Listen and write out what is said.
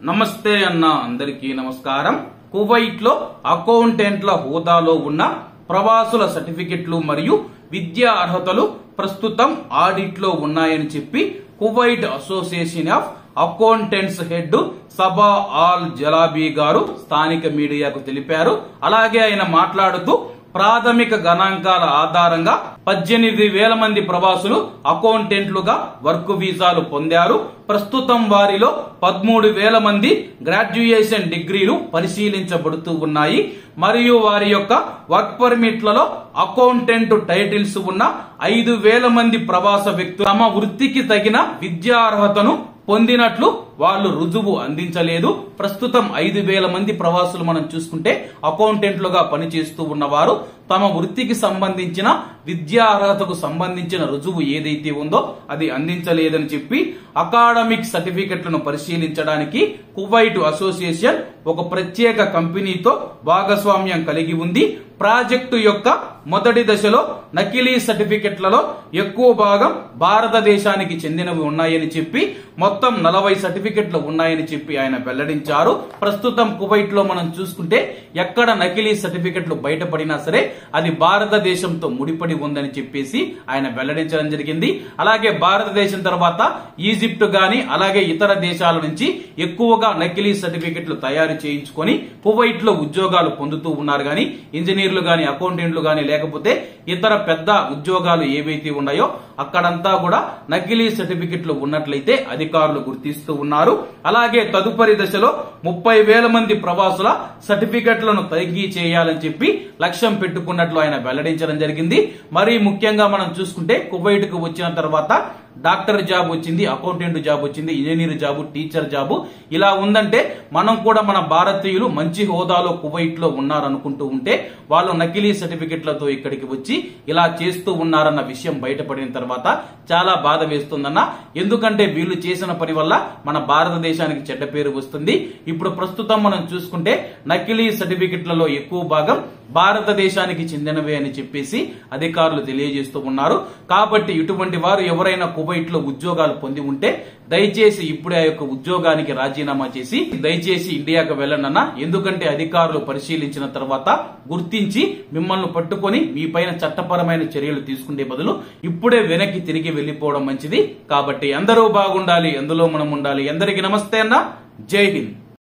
నమస్తే అన్న అందరికీ నమస్కారం కువైట్ లో అకౌంటెంట్ల హోదాలో ఉన్న ప్రవాసుల సర్టిఫికెట్లు మరియు విద్యా అర్హతలు ప్రస్తుతం ఆడిట్ లో ఉన్నాయని చెప్పి Kuwait association of accountants head Saba Al Jalabi గారు స్థానిక మీడియాకు తెలిపారు అలాగే ఆయన మాట్లాడుతూ ప్రాథమిక గణాంకాల ఆధారంగా పద్దెనిమిది వేల మంది ప్రవాసులు అకౌంటెంట్లుగా వర్క్ వీసాలు పొందారు ప్రస్తుతం వారిలో పదమూడు వేల మంది గ్రాడ్యుయేషన్ డిగ్రీలు పరిశీలించబడుతూ ఉన్నాయి మరియు వారి యొక్క వర్క్ పర్మిట్లలో అకౌంటెంట్ టైటిల్స్ ఉన్న ఐదు వేల మంది ప్రవాస వ్యక్తులు తమ వృత్తికి తగిన విద్యా అర్హతను పొందినట్లు వాళ్ళు రుజువు అందించలేదు ప్రస్తుతం ఐదు వేల మంది ప్రవాసులు మనం చూసుకుంటే అకౌంటెంట్లుగా పనిచేస్తూ ఉన్నవారు తమ వృత్తికి సంబంధించిన విద్యా అర్హతకు సంబంధించిన రుజువు ఏదైతే ఉందో అది అందించలేదని చెప్పి అకాడమిక్ సర్టిఫికెట్లను పరిశీలించడానికి కువైట్ అసోసియేషన్ ఒక ప్రత్యేక కంపెనీతో భాగస్వామ్యం కలిగి ఉంది ప్రాజెక్టు యొక్క మొదటి దశలో నకిలీ సర్టిఫికెట్లలో ఎక్కువ భాగం భారతదేశానికి చెందినవి ఉన్నాయని చెప్పి మొత్తం నలభై సర్టిఫికెట్లు ఉన్నాయని చెప్పి ఆయన వెల్లడించారు ప్రస్తుతం కువైట్ లో మనం చూసుకుంటే ఎక్కడ నకిలీ సర్టిఫికెట్లు బయటపడినా సరే అది భారతదేశంతో ముడిపడి ఉందని చెప్పేసి ఆయన వెల్లడించడం జరిగింది అలాగే భారతదేశం తర్వాత ఈజిప్ట్ గాని అలాగే ఇతర దేశాల నుంచి ఎక్కువగా నకిలీ సర్టిఫికెట్లు తయారు చేయించుకొని కువైట్ లో ఉద్యోగాలు పొందుతూ ఉన్నారు గాని ఇంజనీర్లు గాని అకౌంటెంట్లు గాని లేకపోతే ఇతర పెద్ద ఉద్యోగాలు ఏవైతే ఉన్నాయో అక్కడంతా కూడా నకిలీ సర్టిఫికెట్లు ఉన్నట్లయితే అధికారులు గుర్తిస్తూ ఉన్నారు అలాగే తదుపరి దశలో ముప్పై వేల మంది ప్రవాసుల సర్టిఫికెట్లను తనిఖీ చేయాలని చెప్పి లక్ష్యం పెట్టుకున్నట్లు ఆయన వెల్లడించడం జరిగింది మరీ ముఖ్యంగా మనం చూసుకుంటే కువైట్ కు వచ్చిన తర్వాత డాక్టర్ జాబ్ వచ్చింది అకౌంటెంట్ జాబ్ వచ్చింది ఇంజనీర్ జాబ్ టీచర్ జాబ్ ఇలా ఉందంటే మనం కూడా మన భారతీయులు మంచి హోదాలో కువైట్ లో ఉన్నారనుకుంటూ ఉంటే వాళ్ళు నకిలీ సర్టిఫికెట్లతో ఇక్కడికి వచ్చి ఇలా చేస్తూ ఉన్నారన్న విషయం బయటపడిన తర్వాత చాలా బాధ వేస్తుందన్న ఎందుకంటే వీళ్ళు చేసిన పని వల్ల మన భారతదేశానికి చెడ్డ పేరు వస్తుంది ఇప్పుడు ప్రస్తుతం మనం చూసుకుంటే నకిలీ సర్టిఫికెట్లలో ఎక్కువ భాగం భారతదేశానికి చెందినవే అని చెప్పేసి అధికారులు తెలియజేస్తూ ఉన్నారు కాబట్టి ఇటువంటి వారు ఎవరైనా కువైట్ లో ఉద్యోగాలు పొంది ఉంటే దయచేసి ఇప్పుడే ఆ యొక్క ఉద్యోగానికి రాజీనామా చేసి దయచేసి ఇండియాకు వెళ్ళనన్నా ఎందుకంటే అధికారులు పరిశీలించిన తర్వాత గుర్తించి మిమ్మల్ని పట్టుకొని మీ పైన చట్టపరమైన చర్యలు తీసుకునే బదులు ఇప్పుడే వెనక్కి తిరిగి వెళ్లిపోవడం మంచిది కాబట్టి అందరూ బాగుండాలి అందులో మనం ఉండాలి అందరికీ నమస్తే అన్న జై హింద్